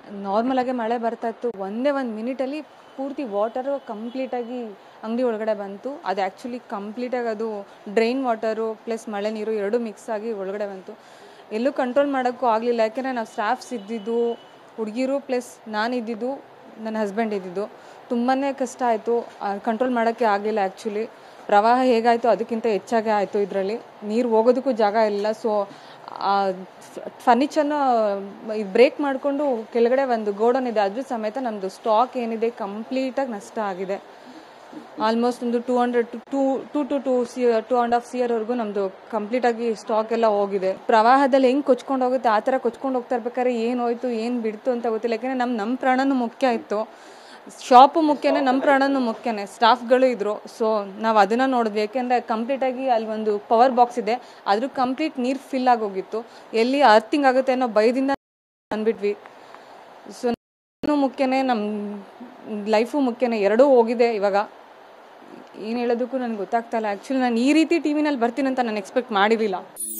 ನಾರ್ಮಲಾಗೆ ಮಳೆ ಬರ್ತಾ ಇತ್ತು ಒಂದೇ ಒಂದು ಮಿನಿಟಲ್ಲಿ ಪೂರ್ತಿ ವಾಟರು ಕಂಪ್ಲೀಟಾಗಿ ಅಂಗಡಿ ಒಳಗಡೆ ಬಂತು ಅದು ಆ್ಯಕ್ಚುಲಿ ಕಂಪ್ಲೀಟಾಗಿ ಅದು ಡ್ರೈನ್ ವಾಟರು ಪ್ಲಸ್ ಮಳೆ ನೀರು ಎರಡೂ ಮಿಕ್ಸ್ ಆಗಿ ಒಳಗಡೆ ಬಂತು ಎಲ್ಲೂ ಕಂಟ್ರೋಲ್ ಮಾಡೋಕ್ಕೂ ಆಗಲಿಲ್ಲ ಯಾಕೆಂದರೆ ನಾವು ಸ್ಟಾಫ್ಸ್ ಇದ್ದಿದ್ದು ಹುಡುಗಿರು ಪ್ಲಸ್ ನಾನು ಇದ್ದಿದ್ದು ನನ್ನ ಹಸ್ಬೆಂಡ್ ಇದ್ದಿದ್ದು ತುಂಬಾ ಕಷ್ಟ ಆಯಿತು ಕಂಟ್ರೋಲ್ ಮಾಡೋಕ್ಕೆ ಆಗಲಿಲ್ಲ ಆ್ಯಕ್ಚುಲಿ ಪ್ರವಾಹ ಹೇಗಾಯಿತು ಅದಕ್ಕಿಂತ ಹೆಚ್ಚಾಗೆ ಆಯಿತು ಇದರಲ್ಲಿ ನೀರು ಹೋಗೋದಕ್ಕೂ ಜಾಗ ಇಲ್ಲ ಸೊ ಫರ್ನಿಚರ್ನ ಇದು ಬ್ರೇಕ್ ಮಾಡಿಕೊಂಡು ಕೆಳಗಡೆ ಒಂದು ಗೋಡನ್ ಇದೆ ಅದ್ರ ಸಮೇತ ನಮ್ಮದು ಸ್ಟಾಕ್ ಏನಿದೆ ಕಂಪ್ಲೀಟಾಗಿ ನಷ್ಟ ಆಗಿದೆ ಆಲ್ಮೋಸ್ಟ್ ಒಂದು two hundred two two two two two ಸಿ ಟೂ ಆ್ಯಂಡ್ ಹಾಫ್ ಸಿಯರ್ವರೆಗೂ ನಮ್ಮದು ಕಂಪ್ಲೀಟಾಗಿ ಸ್ಟಾಕ್ ಎಲ್ಲ ಹೋಗಿದೆ ಪ್ರವಾಹದಲ್ಲಿ ಹೆಂಗೆ ಕೊಚ್ಕೊಂಡು ಹೋಗುತ್ತೆ ಆ ಥರ ಕೊಚ್ಕೊಂಡು ಹೋಗ್ತಾ ಇರ್ಬೇಕಾದ್ರೆ ಏನು ಹೋಯ್ತು ಏನು ಬಿಡ್ತು ಅಂತ ಗೊತ್ತಿಲ್ಲ ಯಾಕೆಂದರೆ ನಮ್ಮ ನಮ್ಮ ಪ್ರಾಣನೂ ಮುಖ್ಯ ಇತ್ತು ಶಾಪು ಮುಖ್ಯನೇ ನಮ್ಮ ಪ್ರಾಣನೂ ಮುಖ್ಯನೇ ಸ್ಟಾಫ್ಗಳು ಇದ್ರು ಸೊ ನಾವು ಅದನ್ನ ನೋಡಿದ್ವಿ ಯಾಕೆಂದರೆ ಕಂಪ್ಲೀಟಾಗಿ ಅಲ್ಲಿ ಒಂದು ಪವರ್ ಬಾಕ್ಸ್ ಇದೆ ಅದ್ರ ಕಂಪ್ಲೀಟ್ ನೀರು ಫಿಲ್ ಆಗೋಗಿತ್ತು ಎಲ್ಲಿ ಅರ್ಥಿಂಗ್ ಆಗುತ್ತೆ ಅನ್ನೋ ಭಯದಿಂದ ಅಂದ್ಬಿಟ್ವಿ ಸೊ ಮುಖ್ಯನೇ ನಮ್ಮ ಲೈಫು ಮುಖ್ಯನೇ ಎರಡೂ ಹೋಗಿದೆ ಇವಾಗ ಏನು ಹೇಳೋದಕ್ಕೂ ನನಗೆ ಗೊತ್ತಾಗ್ತಾ ಇಲ್ಲ ಆ್ಯಕ್ಚುಲಿ ನಾನು ಈ ರೀತಿ ಟಿ ವಿನಲ್ಲಿ ಬರ್ತೀನಿ ಅಂತ ನಾನು ಎಕ್ಸ್ಪೆಕ್ಟ್ ಮಾಡಿರಲಿಲ್ಲ